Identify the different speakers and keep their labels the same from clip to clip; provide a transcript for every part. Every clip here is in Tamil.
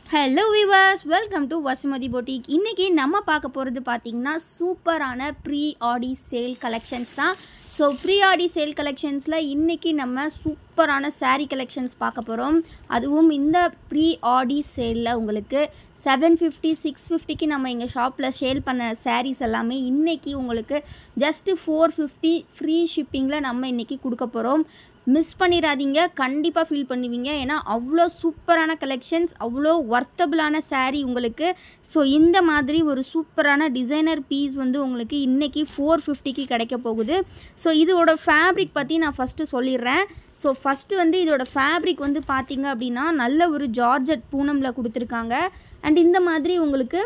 Speaker 1: hello viewers welcome to Vasumathi boutique இன்றைக்கி நம்ம பார்க்க போகிறது பார்த்திங்கன்னா சூப்பரான ப்ரீ ஆடி சேல் கலெக்ஷன்ஸ் தான் ஸோ ப்ரீ ஆடி சேல் கலெக்ஷன்ஸில் இன்றைக்கி நம்ம சூப்பரான saree கலெக்ஷன்ஸ் பார்க்க போகிறோம் அதுவும் இந்த ப்ரீ ஆடி சேலில் உங்களுக்கு செவன் ஃபிஃப்டி சிக்ஸ் ஃபிஃப்டிக்கு நம்ம எங்கள் ஷாப்பில் சேல் பண்ண sarees எல்லாமே இன்றைக்கி உங்களுக்கு ஜஸ்ட்டு ஃபோர் ஃபிஃப்டி ஃப்ரீ ஷிப்பிங்கில் நம்ம இன்றைக்கி கொடுக்க போகிறோம் மிஸ் பண்ணிடாதீங்க கண்டிப்பாக ஃபீல் பண்ணுவீங்க ஏன்னா அவ்வளோ சூப்பரான கலெக்ஷன்ஸ் அவ்வளோ ஒர்த்தபிளான saree உங்களுக்கு ஸோ இந்த மாதிரி ஒரு சூப்பரான டிசைனர் பீஸ் வந்து உங்களுக்கு இன்றைக்கி ஃபோர் ஃபிஃப்டிக்கு கிடைக்க போகுது ஸோ இதோட ஃபேப்ரிக் பற்றி நான் ஃபஸ்ட்டு சொல்லிடுறேன் ஸோ ஃபஸ்ட்டு வந்து இதோட ஃபேப்ரிக் வந்து பார்த்தீங்க அப்படின்னா நல்ல ஒரு ஜார்ஜட் பூனமில் கொடுத்துருக்காங்க அண்ட் இந்த மாதிரி உங்களுக்கு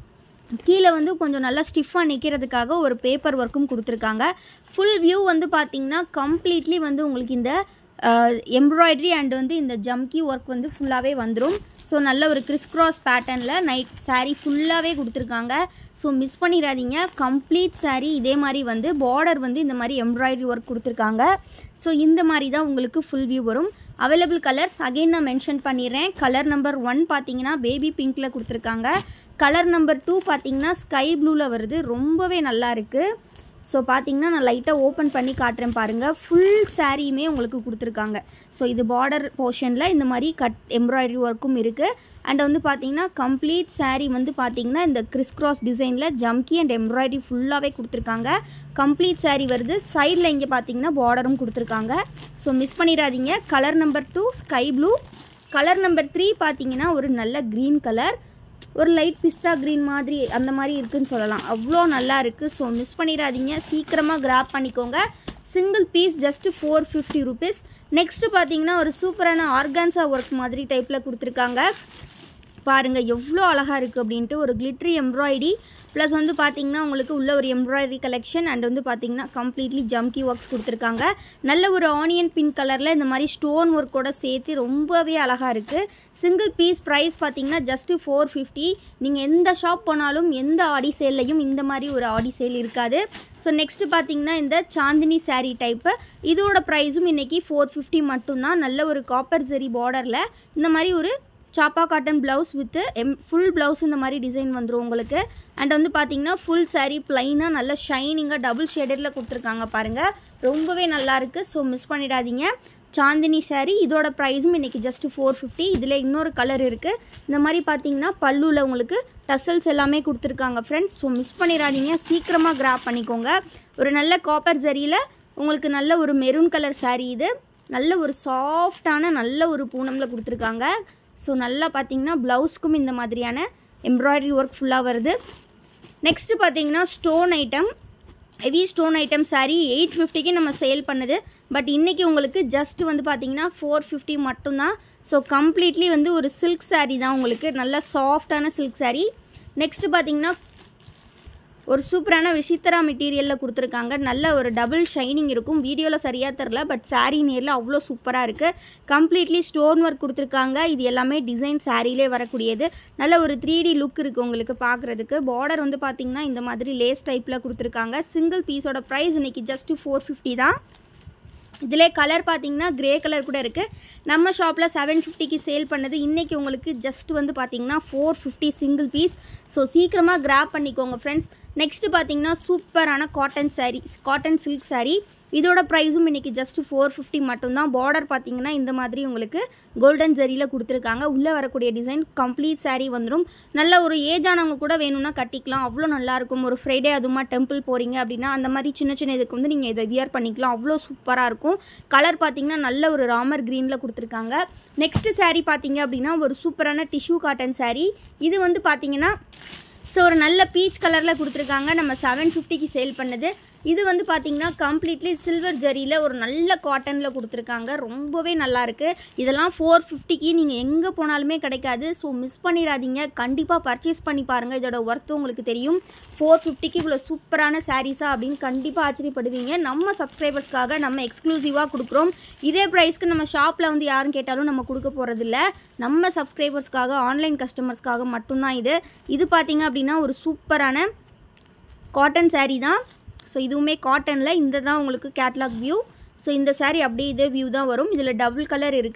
Speaker 1: கீழே வந்து கொஞ்சம் நல்லா ஸ்டிஃபாக நிற்கிறதுக்காக ஒரு பேப்பர் ஒர்க்கும் கொடுத்துருக்காங்க ஃபுல் வியூ வந்து பார்த்தீங்கன்னா கம்ப்ளீட்லி வந்து உங்களுக்கு இந்த எம்ப்ராய்டரி அண்ட் வந்து இந்த ஜம்கி ஒர்க் வந்து ஃபுல்லாகவே வந்துடும் ஸோ நல்ல ஒரு கிறிஸ் கிராஸ் பேட்டர்னில் நைட் saree ஃபுல்லாகவே கொடுத்துருக்காங்க ஸோ மிஸ் பண்ணிடாதீங்க கம்ப்ளீட் saree இதே மாதிரி வந்து பார்டர் வந்து இந்த மாதிரி எம்ப்ராய்டரி ஒர்க் கொடுத்துருக்காங்க ஸோ இந்த மாதிரி தான் உங்களுக்கு ஃபுல் வியூ வரும் அவைலபிள் கலர்ஸ் அகைன் நான் மென்ஷன் பண்ணிடுறேன் கலர் நம்பர் ஒன் பார்த்தீங்கன்னா பேபி பிங்க்கில் கொடுத்துருக்காங்க கலர் நம்பர் டூ பார்த்தீங்கன்னா ஸ்கை ப்ளூவில் வருது ரொம்பவே நல்லா இருக்குது ஸோ பார்த்தீங்கன்னா நான் லைட்டாக ஓப்பன் பண்ணி காட்டுறேன் பாருங்கள் ஃபுல் சாரியுமே உங்களுக்கு கொடுத்துருக்காங்க ஸோ இது பார்டர் போர்ஷனில் இந்த மாதிரி கட் எம்ப்ராய்டரி ஒர்க்கும் இருக்குது அண்ட் வந்து பார்த்தீங்கன்னா கம்ப்ளீட் saree வந்து பார்த்தீங்கன்னா இந்த கிறிஸ் கிராஸ் டிசைனில் ஜம்கி அண்ட் எம்ப்ராய்டரி ஃபுல்லாகவே கொடுத்துருக்காங்க கம்ப்ளீட் saree வருது சைடில் இங்கே பார்த்தீங்கன்னா பார்டரும் கொடுத்துருக்காங்க ஸோ மிஸ் பண்ணிடாதீங்க colour number two sky blue colour number three பார்த்தீங்கன்னா ஒரு நல்ல க்ரீன் கலர் ஒரு லைட் பிஸ்தா க்ரீன் மாதிரி அந்த மாதிரி இருக்குன்னு சொல்லலாம் அவ்வளோ நல்லா இருக்குது ஸோ மிஸ் பண்ணிடாதீங்க சீக்கிரமாக கிராப் பண்ணிக்கோங்க single piece just four fifty rupees next பார்த்தீங்கன்னா ஒரு சூப்பரான ஆர்கான்ஸா ஒர்க் மாதிரி டைப்பில் கொடுத்துருக்காங்க பாருங்கள் எவ்வளோ அழகாக இருக்குது அப்படின்ட்டு ஒரு கிளிட்ரி எம்ப்ராய்டி ப்ளஸ் வந்து பார்த்தீங்கன்னா உங்களுக்கு உள்ள ஒரு எம்ப்ராய்டரி கலெக்ஷன் அண்ட் வந்து பார்த்தீங்கன்னா கம்ப்ளீட்லி ஜம்கி ஒர்க்ஸ் கொடுத்துருக்காங்க நல்ல ஒரு ஆனியன் பிங்க் கலரில் இந்த மாதிரி ஸ்டோன் ஒர்க்கோட சேர்த்து ரொம்பவே அழகாக இருக்குது சிங்கிள் பீஸ் ப்ரைஸ் பார்த்தீங்கன்னா ஜஸ்ட்டு ஃபோர் ஃபிஃப்டி நீங்கள் எந்த ஷாப் போனாலும் எந்த ஆடி சேல்லையும் இந்த மாதிரி ஒரு ஆடி சேல் இருக்காது ஸோ நெக்ஸ்ட்டு பார்த்தீங்கன்னா இந்த சாந்தினி saree டைப்பு இதோட ப்ரைஸும் இன்றைக்கி ஃபோர் ஃபிஃப்டி மட்டும்தான் நல்ல ஒரு காப்பர் ஜெரி பார்டரில் இந்த மாதிரி ஒரு சாப்பா cotton blouse with M full blouse இந்த மாதிரி டிசைன் வந்துடும் உங்களுக்கு அண்ட் வந்து பார்த்தீங்கன்னா ஃபுல் saree ப்ளைனாக நல்ல ஷைனிங்காக டபுள் ஷேடடில் கொடுத்துருக்காங்க பாருங்கள் ரொம்பவே நல்லா இருக்குது ஸோ மிஸ் பண்ணிடாதீங்க சாந்தினி saree இதோட ப்ரைஸும் இன்றைக்கி ஜஸ்ட் ஃபோர் ஃபிஃப்டி இதில் இன்னொரு கலர் இருக்குது இந்த மாதிரி பார்த்தீங்கன்னா பல்லுவில் உங்களுக்கு டசல்ஸ் எல்லாமே கொடுத்துருக்காங்க ஃப்ரெண்ட்ஸ் ஸோ மிஸ் பண்ணிடாதீங்க சீக்கிரமாக கிராப் பண்ணிக்கோங்க ஒரு நல்ல காப்பர் ஜரியில் உங்களுக்கு நல்ல ஒரு மெரூன் கலர் saree இது நல்ல ஒரு சாஃப்டான நல்ல ஒரு பூனமில் கொடுத்துருக்காங்க ஸோ நல்லா பார்த்தீங்கன்னா ப்ளவுஸ்க்கும் இந்த மாதிரியான எம்ப்ராய்டரி ஒர்க் ஃபுல்லாக வருது நெக்ஸ்ட்டு பார்த்தீங்கன்னா stone item heavy stone item saree eight ஃபிஃப்டிக்கு நம்ம சேல் பண்ணுது பட் இன்றைக்கி உங்களுக்கு ஜஸ்ட் வந்து பார்த்தீங்கன்னா ஃபோர் ஃபிஃப்டி மட்டும்தான் ஸோ கம்ப்ளீட்லி வந்து ஒரு சில்க் saree தான் உங்களுக்கு நல்ல சாஃப்டான சில்க் saree நெக்ஸ்ட்டு பார்த்தீங்கன்னா ஒரு சூப்பரான விசித்திரா மெட்டீரியலில் கொடுத்துருக்காங்க நல்ல ஒரு டபுள் ஷைனிங் இருக்கும் வீடியோவில் சரியாக தெரில பட் saree நேரில் அவ்வளோ சூப்பராக இருக்குது கம்ப்ளீட்லி ஸ்டோன் ஒர்க் கொடுத்துருக்காங்க இது எல்லாமே டிசைன் சாரிலே வரக்கூடியது நல்ல ஒரு த்ரீ டி லுக் இருக்குது உங்களுக்கு பார்க்குறதுக்கு பார்டர் வந்து பார்த்திங்கன்னா இந்த மாதிரி லேஸ் டைப்பில் கொடுத்துருக்காங்க சிங்கிள் பீஸோட ப்ரைஸ் இன்றைக்கி ஜஸ்ட்டு ஃபோர் ஃபிஃப்டி தான் இதிலே கலர் பார்த்தீங்கன்னா கிரே கலர் கூட இருக்குது நம்ம ஷாப்பில் செவன் ஃபிஃப்டிக்கு சேல் பண்ணது இன்றைக்கி உங்களுக்கு ஜஸ்ட் வந்து பார்த்தீங்கன்னா four fifty single piece so சீக்கிரமாக கிராப் பண்ணிக்கோங்க ஃப்ரெண்ட்ஸ் நெக்ஸ்ட்டு பார்த்தீங்கன்னா சூப்பரான cotton saree cotton silk saree இதோட ப்ரைஸும் இன்றைக்கி ஜஸ்ட் ஃபோர் ஃபிஃப்டி மட்டும்தான் பார்டர் பார்த்தீங்கன்னா இந்த மாதிரி உங்களுக்கு கோல்டன் ஜரியில் கொடுத்துருக்காங்க உள்ளே வரக்கூடிய டிசைன் கம்ப்ளீட் saree வந்துடும் நல்ல ஒரு ஏஜ் ஆனவங்க கூட வேணும்னா கட்டிக்கலாம் அவ்வளோ நல்லாயிருக்கும் ஒரு ஃப்ரைடே அதுமா டெம்பிள் போகிறீங்க அப்படின்னா அந்த மாதிரி சின்ன சின்ன இதுக்கு வந்து நீங்கள் இதை வியர் பண்ணிக்கலாம் அவ்வளோ சூப்பராக இருக்கும் கலர் பார்த்தீங்கன்னா நல்ல ஒரு ராமர் க்ரீனில் கொடுத்துருக்காங்க நெக்ஸ்ட்டு saree பார்த்தீங்க அப்படின்னா ஒரு சூப்பரான டிஷ்யூ காட்டன் saree இது வந்து பார்த்தீங்கன்னா ஸோ ஒரு நல்ல பீச் கலரில் கொடுத்துருக்காங்க நம்ம செவன் ஃபிஃப்டிக்கு சேல் பண்ணது இது வந்து பார்த்தீங்கன்னா கம்ப்ளீட்லி சில்வர் ஜரியில் ஒரு நல்ல காட்டனில் கொடுத்துருக்காங்க ரொம்பவே நல்லா இருக்கு இதெல்லாம் ஃபோர் ஃபிஃப்டிக்கு நீங்கள் எங்கே போனாலுமே கிடைக்காது ஸோ மிஸ் பண்ணிடாதீங்க கண்டிப்பாக பர்ச்சேஸ் பண்ணி பாருங்கள் இதோட ஒர்த்து உங்களுக்கு தெரியும் ஃபோர் ஃபிஃப்டிக்கு இவ்வளோ சூப்பரான சாரீஸா அப்படின்னு கண்டிப்பாக ஆச்சரியப்படுவீங்க நம்ம சப்ஸ்கிரைபர்ஸ்க்காக நம்ம எக்ஸ்க்ளூசிவாக கொடுக்குறோம் இதே ப்ரைஸ்க்கு நம்ம ஷாப்பில் வந்து யாரும் கேட்டாலும் நம்ம கொடுக்க போகிறதில்ல நம்ம சப்ஸ்கிரைபர்ஸ்க்காக ஆன்லைன் கஸ்டமர்ஸ்க்காக மட்டும்தான் இது இது பார்த்தீங்க அப்படின்னா ஒரு சூப்பரான காட்டன் saree தான் ஸோ இதுவுமே காட்டனில் இந்த தான் உங்களுக்கு கேட்லாக் வியூ ஸோ இந்த saree அப்படியே இதே வியூ தான் வரும் இதில் டபுள் கலர் இருக்குது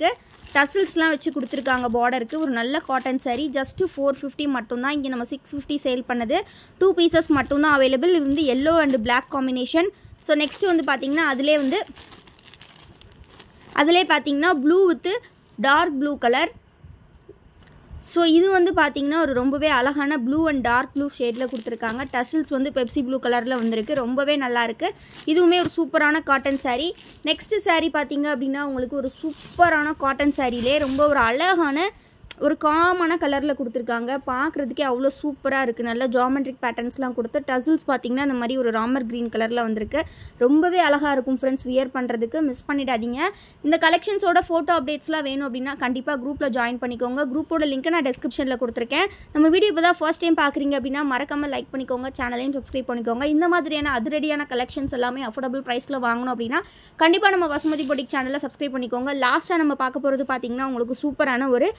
Speaker 1: டசில்ஸ்லாம் வச்சு கொடுத்துருக்காங்க பார்டருக்கு ஒரு நல்ல cotton saree just four fifty மட்டும்தான் இங்கே நம்ம சிக்ஸ் ஃபிஃப்டி சேல் பண்ணது டூ பீசஸ் மட்டும்தான் அவைலபிள் இது வந்து yellow and black combination so next வந்து பார்த்திங்கன்னா அதிலே வந்து அதிலே பார்த்தீங்கன்னா blue with dark blue colour so இது வந்து பார்த்தீங்கன்னா ஒரு ரொம்பவே அழகான ப்ளூ அண்ட் டார்க் ப்ளூ ஷேடில் கொடுத்துருக்காங்க டசில்ஸ் வந்து பெப்சி ப்ளூ கலரில் வந்திருக்கு ரொம்பவே நல்லா இருக்கு இதுவுமே ஒரு சூப்பரான காட்டன் saree நெக்ஸ்ட்டு saree பார்த்தீங்க அப்படின்னா உங்களுக்கு ஒரு சூப்பரான காட்டன் சாரீலே ரொம்ப ஒரு அழகான ஒரு காமான கலரில் கொடுத்துருக்காங்க பார்க்குறதுக்கே அவ்வளோ சூப்பராக இருக்குது நல்ல ஜாமெட்ரிக் பேட்டர்ன்ஸ்லாம் கொடுத்து டசில்ஸ் பார்த்தீங்கன்னா இந்த மாதிரி ஒரு ராமர் க்ரீன் கலரில் வந்திருக்கு ரொம்பவே அழகாக இருக்கும் ஃப்ரெண்ட்ஸ் வியர் பண்ணுறதுக்கு மிஸ் பண்ணிடாதீங்க இந்த கலெக்ஷன்ஸோட ஃபோட்டோ அப்டேட்ஸ்லாம் வேணும் அப்படின்னா கண்டிப்பாக குரூப்பில் ஜாயின் பண்ணிக்கோங்க குரூப்போட லிங்க்கை நான் டிஸ்கிரிப்ஷனில் கொடுத்துருக்கேன் நம்ம வீடியோ இப்போ தான் ஃபர்ஸ்ட் டைம் பார்க்குறீங்க அப்படின்னா மறக்காமல் லைக் பண்ணிக்கோங்க சேனலையும் சப்ஸ்கிரைப் பண்ணிக்கோங்க இந்த மாதிரியான அதிரடியான கலெக்ஷன்ஸ் எல்லாமே அஃபோர்டபுள் ப்ரைஸில் வாங்கணும் அப்படின்னா கண்டிப்பாக நம்ம வசுமதி பொட்டிக் சேனலை சப்ஸ்கிரைப் பண்ணிக்கோங்க லாஸ்ட்டாக நம்ம பார்க்க போகிறது பார்த்தீங்கன்னா உங்களுக்கு சூப்பரான ஒரு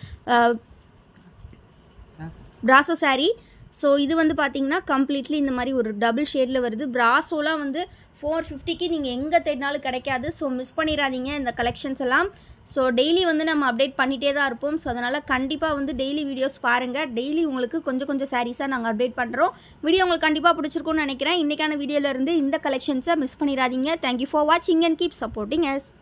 Speaker 1: பிராசோ saree ஸோ இது வந்து பார்த்தீங்கன்னா கம்ப்ளீட்லி இந்த மாதிரி ஒரு டபுள் ஷேடில் வருது பிராசோலாம் வந்து ஃபோர் ஃபிஃப்டிக்கு நீங்கள் எங்கே தேடினாலும் கிடைக்காது ஸோ மிஸ் பண்ணிடாதீங்க இந்த கலெக்ஷன்ஸ் எல்லாம் ஸோ டெய்லி வந்து நம்ம அப்டேட் பண்ணிகிட்டே தான் இருப்போம் ஸோ அதனால் கண்டிப்பாக வந்து டெய்லி வீடியோஸ் பாருங்கள் டெய்லி உங்களுக்கு கொஞ்சம் கொஞ்சம் சாரீஸாக நாங்கள் அப்டேட் பண்ணுறோம் வீடியோ உங்களுக்கு கண்டிப்பாக பிடிச்சிருக்கும்னு நினைக்கிறேன் இன்றைக்கான வீடியோலேருந்து இந்த கலெக்ஷன்ஸை மிஸ் பண்ணிடாதீங்க தேங்க்யூ ஃபார் வாட்சிங் அண்ட் கீப் சப்போர்ட்டிங் எஸ்